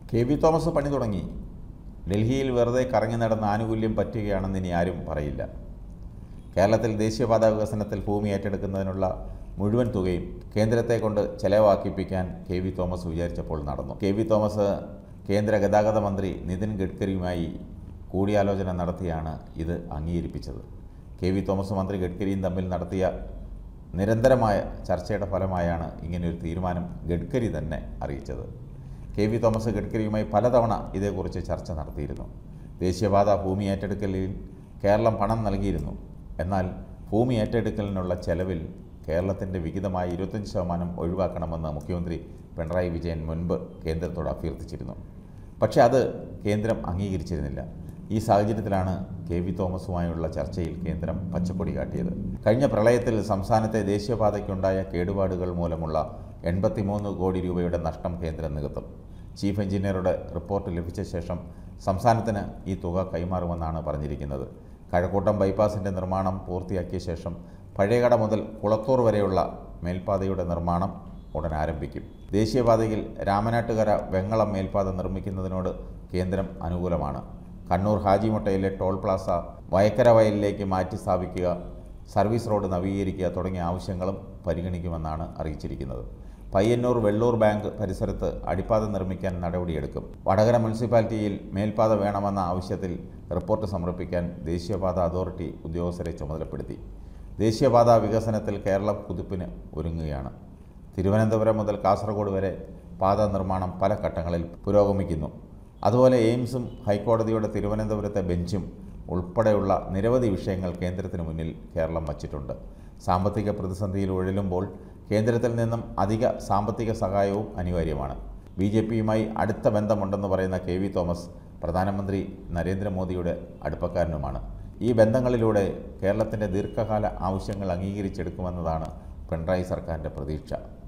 K V Thomas പണി തുടങ്ങി ഡൽഹിയിൽ വെറുതെ കറങ്ങി നടന്ന ആനുകൂല്യം പറ്റുകയാണെന്ന് ഇനി ആരും പറയില്ല കേരളത്തിൽ ദേശീയപാത വികസനത്തിൽ ഭൂമി ഏറ്റെടുക്കുന്നതിനുള്ള മുഴുവൻ തുകയും കേന്ദ്രത്തെ കൊണ്ട് ചെലവാക്കിപ്പിക്കാൻ കെ വി തോമസ് വിചാരിച്ചപ്പോൾ നടന്നു കെ വി തോമസ് കേന്ദ്ര ഗതാഗത മന്ത്രി നിതിൻ ഗഡ്കരിയുമായി കൂടിയാലോചന നടത്തിയാണ് ഇത് അംഗീകരിപ്പിച്ചത് കെ വി തോമസ് മന്ത്രി ഗഡ്കരിയും തമ്മിൽ നടത്തിയ നിരന്തരമായ ചർച്ചയുടെ ഫലമായാണ് ഇങ്ങനെയൊരു തീരുമാനം ഗഡ്കരി തന്നെ അറിയിച്ചത് കെ വി തോമസ് ഗഡ്കരിയുമായി പലതവണ ഇതേക്കുറിച്ച് ചർച്ച നടത്തിയിരുന്നു ദേശീയപാത ഭൂമി ഏറ്റെടുക്കലിൽ കേരളം പണം നൽകിയിരുന്നു എന്നാൽ ഭൂമി ഏറ്റെടുക്കലിനുള്ള ചെലവിൽ കേരളത്തിൻ്റെ വിഹിതമായ ഇരുപത്തഞ്ച് ശതമാനം ഒഴിവാക്കണമെന്ന് മുഖ്യമന്ത്രി പിണറായി വിജയൻ മുൻപ് കേന്ദ്രത്തോട് അഭ്യർത്ഥിച്ചിരുന്നു പക്ഷേ അത് കേന്ദ്രം അംഗീകരിച്ചിരുന്നില്ല ഈ സാഹചര്യത്തിലാണ് കെ വി തോമസുമായുള്ള ചർച്ചയിൽ കേന്ദ്രം പച്ചക്കൊടി കാട്ടിയത് കഴിഞ്ഞ പ്രളയത്തിൽ സംസ്ഥാനത്തെ ദേശീയപാതയ്ക്കുണ്ടായ കേടുപാടുകൾ മൂലമുള്ള എൺപത്തിമൂന്ന് കോടി രൂപയുടെ നഷ്ടം കേന്ദ്രം നികത്തും ചീഫ് എഞ്ചിനീയറുടെ റിപ്പോർട്ട് ലഭിച്ച ശേഷം സംസ്ഥാനത്തിന് ഈ തുക കൈമാറുമെന്നാണ് പറഞ്ഞിരിക്കുന്നത് കഴക്കൂട്ടം ബൈപ്പാസിൻ്റെ നിർമ്മാണം പൂർത്തിയാക്കിയ ശേഷം പഴയകട മുതൽ കുളത്തൂർ വരെയുള്ള മേൽപ്പാതയുടെ നിർമ്മാണം ഉടൻ ആരംഭിക്കും ദേശീയപാതയിൽ രാമനാട്ടുകര വെങ്ങളം മേൽപ്പാത നിർമ്മിക്കുന്നതിനോട് കേന്ദ്രം അനുകൂലമാണ് കണ്ണൂർ ഹാജിമുട്ടയിലെ ടോൾ പ്ലാസ വയക്കര വയലിലേക്ക് മാറ്റി സ്ഥാപിക്കുക സർവീസ് റോഡ് നവീകരിക്കുക തുടങ്ങിയ ആവശ്യങ്ങളും പരിഗണിക്കുമെന്നാണ് അറിയിച്ചിരിക്കുന്നത് പയ്യന്നൂർ വെള്ളൂർ ബാങ്ക് പരിസരത്ത് അടിപ്പാത നിർമ്മിക്കാൻ നടപടിയെടുക്കും വടകര മുനിസിപ്പാലിറ്റിയിൽ മേൽപ്പാത വേണമെന്ന ആവശ്യത്തിൽ റിപ്പോർട്ട് സമർപ്പിക്കാൻ ദേശീയപാത അതോറിറ്റി ഉദ്യോഗസ്ഥരെ ചുമതലപ്പെടുത്തി ദേശീയപാത വികസനത്തിൽ കേരളം കുതിപ്പിന് ഒരുങ്ങുകയാണ് തിരുവനന്തപുരം മുതൽ കാസർഗോഡ് വരെ പാത നിർമ്മാണം പല ഘട്ടങ്ങളിൽ പുരോഗമിക്കുന്നു അതുപോലെ എയിംസും ഹൈക്കോടതിയുടെ തിരുവനന്തപുരത്തെ ബെഞ്ചും ഉൾപ്പെടെയുള്ള നിരവധി വിഷയങ്ങൾ കേന്ദ്രത്തിന് മുന്നിൽ കേരളം വച്ചിട്ടുണ്ട് സാമ്പത്തിക പ്രതിസന്ധിയിൽ ഉഴലുമ്പോൾ കേന്ദ്രത്തിൽ നിന്നും അധിക സാമ്പത്തിക സഹായവും അനിവാര്യമാണ് ബി ജെ പിയുമായി അടുത്ത ബന്ധമുണ്ടെന്ന് പറയുന്ന കെ വി തോമസ് പ്രധാനമന്ത്രി നരേന്ദ്രമോദിയുടെ അടുപ്പക്കാരനുമാണ് ഈ ബന്ധങ്ങളിലൂടെ കേരളത്തിൻ്റെ ദീർഘകാല ആവശ്യങ്ങൾ അംഗീകരിച്ചെടുക്കുമെന്നതാണ് പിണറായി സർക്കാരിൻ്റെ പ്രതീക്ഷ